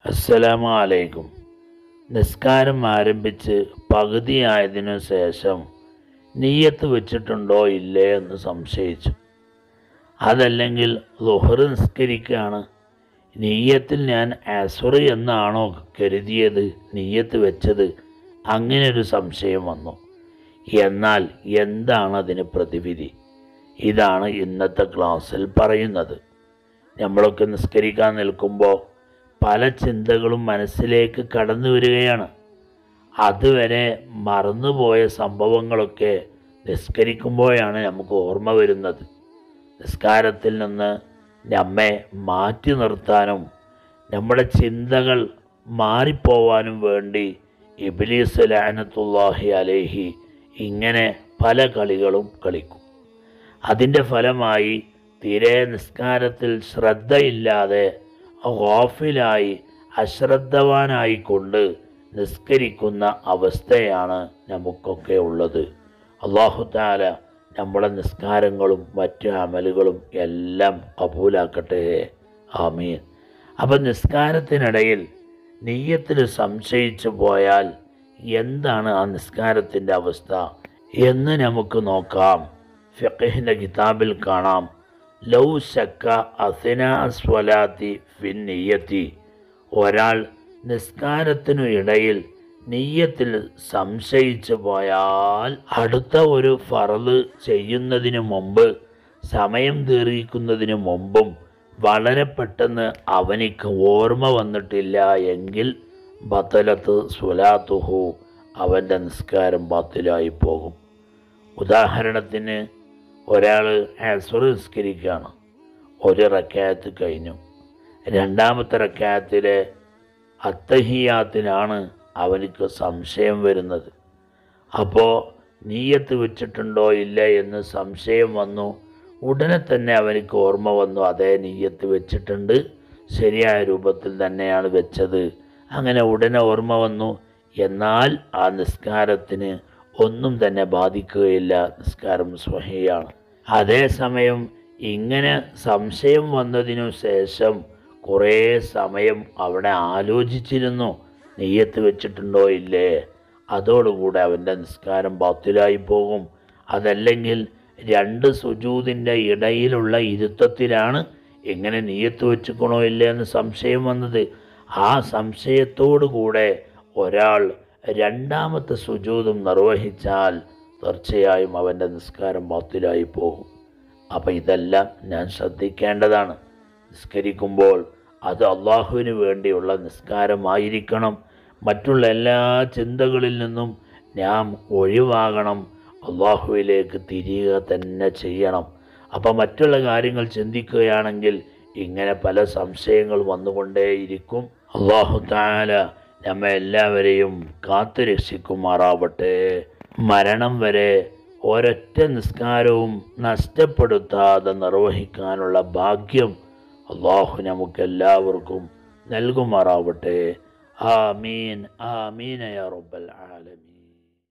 അസ്സലാമു അലൈക്കും നിസ്കാരം ആരംഭിച്ച് പകുതിയായതിനു ശേഷം നീയത്ത് വെച്ചിട്ടുണ്ടോ ഇല്ലേ എന്ന് സംശയിച്ചു അതല്ലെങ്കിൽ ലുഹറ് നിസ്കരിക്കുകയാണ് നീയത്തിൽ ഞാൻ അസുറ് എന്നാണോ കരുതിയത് നീയത്ത് വെച്ചത് അങ്ങനെ ഒരു സംശയം വന്നു എന്നാൽ എന്താണ് അതിന് പ്രതിവിധി ഇതാണ് ഇന്നത്തെ ക്ലാസ്സിൽ പറയുന്നത് നമ്മളൊക്കെ നിസ്കരിക്കാൻ നിൽക്കുമ്പോൾ പല ചിന്തകളും മനസ്സിലേക്ക് കടന്നു വരികയാണ് അതുവരെ മറന്നുപോയ സംഭവങ്ങളൊക്കെ നിസ്കരിക്കുമ്പോഴാണ് നമുക്ക് ഓർമ്മ വരുന്നത് നിസ്കാരത്തിൽ നിന്ന് നമ്മെ മാറ്റി നിർത്താനും നമ്മുടെ ചിന്തകൾ മാറിപ്പോവാനും വേണ്ടി ഇബിലീസ് ലാനത്തുല്ലാഹി അലേഹി ഇങ്ങനെ പല കളികളും കളിക്കും അതിൻ്റെ ഫലമായി തീരെ നിസ്കാരത്തിൽ ശ്രദ്ധയില്ലാതെ ഗോഫിലായി അശ്രദ്ധവാനായിക്കൊണ്ട് നിസ്കരിക്കുന്ന അവസ്ഥയാണ് നമുക്കൊക്കെ ഉള്ളത് അള്ളാഹു താല നമ്മുടെ നിസ്കാരങ്ങളും മറ്റു അമലുകളും എല്ലാം കബൂലാക്കട്ടെ ആമീൻ അപ്പം നിസ്കാരത്തിനിടയിൽ നെയ്യത്തിൽ സംശയിച്ചു പോയാൽ എന്താണ് ആ നിസ്കാരത്തിൻ്റെ അവസ്ഥ എന്ന് നമുക്ക് നോക്കാം ഫിഖഹിൻ്റെ കിതാബിൽ കാണാം ലൗ ശക്ക അസിന സ്വലാത്തി ഫിൻ നെയ്യത്തി ഒരാൾ നിസ്കാരത്തിനു ഇടയിൽ നെയ്യത്തിൽ സംശയിച്ചു പോയാൽ അടുത്ത ഒരു ഫറല് ചെയ്യുന്നതിന് മുമ്പ് സമയം ദീർഘിക്കുന്നതിന് മുമ്പും വളരെ പെട്ടെന്ന് അവനിക്ക് ഓർമ്മ വന്നിട്ടില്ല എങ്കിൽ ബത്തലത്ത് സുലാത്തുഹു അവൻ്റെ നിസ്കാരം ബാത്തിലായി പോകും ഉദാഹരണത്തിന് ഒരാൾ ആസുർ നിസ്കരിക്കുകയാണ് ഒരു റക്കായത്ത് കഴിഞ്ഞു രണ്ടാമത്തെ റക്കായത്തിലെ അത്തഹിയാത്തിനാണ് അവനിക്ക് സംശയം വരുന്നത് അപ്പോൾ നീയത്ത് വെച്ചിട്ടുണ്ടോ ഇല്ല എന്ന് സംശയം വന്നു ഉടനെ തന്നെ അവനിക്ക് ഓർമ്മ വന്നു അതേ നീയത്ത് വെച്ചിട്ടുണ്ട് ശരിയായ രൂപത്തിൽ തന്നെയാണ് വെച്ചത് അങ്ങനെ ഉടനെ ഓർമ്മ വന്നു എന്നാൽ ആ നിസ്കാരത്തിന് ഒന്നും തന്നെ ബാധിക്കുകയില്ല നിസ്കാരം സ്വഹിയാണ് അതേസമയം ഇങ്ങനെ സംശയം വന്നതിനു ശേഷം കുറേ സമയം അവിടെ ആലോചിച്ചിരുന്നു നെയ്യത്ത് വെച്ചിട്ടുണ്ടോ ഇല്ലേ അതോടുകൂടെ അവൻ്റെ നിസ്കാരം ബാത്തിലായി പോകും അതല്ലെങ്കിൽ രണ്ട് സുജൂതിൻ്റെ ഇടയിലുള്ള ഇരുത്തത്തിലാണ് എങ്ങനെ നീയത്ത് വെച്ചിക്കണോ ഇല്ലേ എന്ന് സംശയം വന്നത് ആ സംശയത്തോടു കൂടെ ഒരാൾ രണ്ടാമത്തെ സുജൂതും നിർവഹിച്ചാൽ തീർച്ചയായും അവൻ്റെ നിസ്കാരം ബാത്തിലായി പോകും അപ്പം ഇതെല്ലാം ഞാൻ ശ്രദ്ധിക്കേണ്ടതാണ് നിസ്കരിക്കുമ്പോൾ അത് അള്ളാഹുവിന് വേണ്ടിയുള്ള നിസ്കാരമായിരിക്കണം മറ്റുള്ള എല്ലാ ചിന്തകളിൽ നിന്നും നാം ഒഴിവാകണം അള്ളാഹുവിലേക്ക് തിരിയുക തന്നെ ചെയ്യണം അപ്പം മറ്റുള്ള കാര്യങ്ങൾ ചിന്തിക്കുകയാണെങ്കിൽ ഇങ്ങനെ പല സംശയങ്ങൾ വന്നുകൊണ്ടേയിരിക്കും അള്ളാഹു താല നമ്മെ എല്ലാവരെയും കാത്തു രക്ഷിക്കുമാറാവട്ടെ മരണം വരെ ഒരൊറ്റ നിസ്കാരവും നഷ്ടപ്പെടുത്താതെ നിർവഹിക്കാനുള്ള ഭാഗ്യം അള്ളാഹു നമുക്കെല്ലാവർക്കും നൽകുമാറാവട്ടെ ആമീൻ ആമീൻ യാ റബ്ബൽ ആലമീൻ